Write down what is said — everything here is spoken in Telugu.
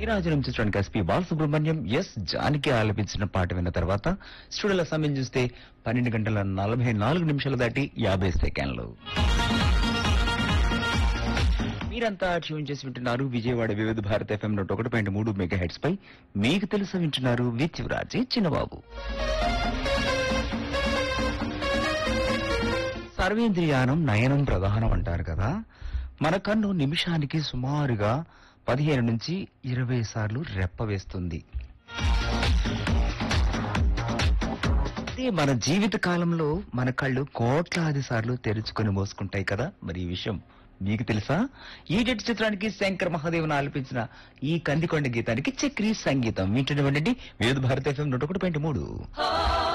ఈ రాజు నుంచి చూడండి ఎస్పి బాలసుబ్రహ్మణ్యం ఎస్ జానికి ఆలపించిన పాట విన్న తర్వాత స్టూడియోల సమయం చూస్తే పన్నెండు గంటల నలభై నాలుగు నిమిషాలు దాటి యాభై సెకండ్లు మీరంతా ట్యూన్ చేసి వింటున్నారు విజయవాడ వివిధ భారత ఎఫ్ఎం నూట ఒకటి పాయింట్ మూడు మెగా హెడ్స్ పై మీకు తెలుసు వింటున్నారు విత్ యువరాజే చిన్నబాబు సర్వేంద్రియానం నయనం ప్రధానం అంటారు కదా మన కన్ను నిమిషానికి సుమారుగా పదిహేను నుంచి ఇరవై సార్లు రెప్ప వేస్తుంది అదే మన జీవిత కాలంలో మన కళ్ళు కోట్లాది సార్లు తెరుచుకొని మోసుకుంటాయి కదా మరి ఈ విషయం మీకు తెలుసా ఈ డెట్ చిత్రానికి శంకర్ మహాదేవన్ ఆలపించిన ఈ కందికొండ గీతానికి చక్రీ సంగీతం వింటున్నవండి వివిధ భారత ఎఫ్ఎం నూట ఒకటి పాయింట్ మూడు